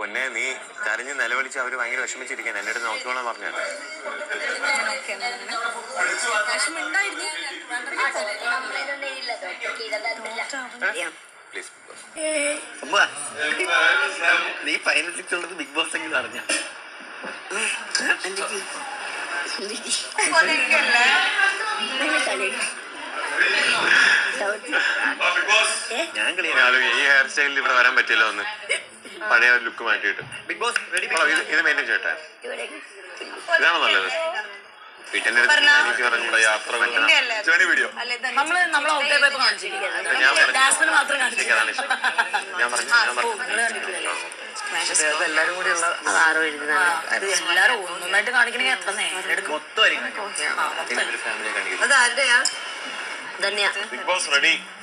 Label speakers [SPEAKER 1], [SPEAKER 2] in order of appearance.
[SPEAKER 1] പൊന്നെ നീ കരഞ്ഞ് നിലവിളിച്ച് അവര് ഭയങ്കര വിഷമിച്ചിരിക്കാൻ എന്റെ അടുത്ത് നോക്കിക്കോളാൻ പറഞ്ഞു പ്ലീസ്
[SPEAKER 2] അമ്മ നീ ഫൈനൽ സിക്സ് ഉള്ളത് ബിഗ് ബോസ് എങ്കിലും അറിഞ്ഞ ഞാൻ കളിയാണ്
[SPEAKER 1] ആള് ഈ ഹെയർ സ്റ്റൈലിൽ ഇവിടെ വരാൻ പറ്റില്ല ഒന്ന് പഴയ ലുക്ക് മാറ്റിയിട്ട്
[SPEAKER 2] ബിഗ് ബോസ് റെഡി
[SPEAKER 1] ഓ, ഇത് ഇത് മെയിൻറ്റെയിൻ ചെയ്യട്ടെ ഇതാണ് നല്ലത് വീട്ടിന്റെ അടുത്ത് എനിക്ക് പറഞ്ഞ യാത്ര ജേണി വീഡിയോ
[SPEAKER 3] നമ്മള് നമ്മളെ ഔട്ടേ പോയപ്പോ കാണിച്ചിരിക്കുന്നത്
[SPEAKER 1] ഞാൻ പറഞ്ഞു
[SPEAKER 3] ജാസ്മിന് മാത്രം
[SPEAKER 1] എനിക്ക് അതാണ് ഇഷ്ടം ഞാൻ പറഞ്ഞു ഞാൻ പറഞ്ഞു
[SPEAKER 3] എല്ലാരും കൂടി ഉള്ള അതാരോ എഴുതുന്നതാണ് അത് എല്ലാരും ഒന്നൊന്നായിട്ട് കാണിക്കണമെങ്കിൽ എത്ര നേരം എടുക്കും
[SPEAKER 2] മൊത്തം ആയിരിക്കും
[SPEAKER 1] ഒരു ഫാമിലിയെ കാണിക്കും
[SPEAKER 3] അത് ആരുടെയാ ധന്യ
[SPEAKER 1] ബിഗ് ബോസ് റെഡി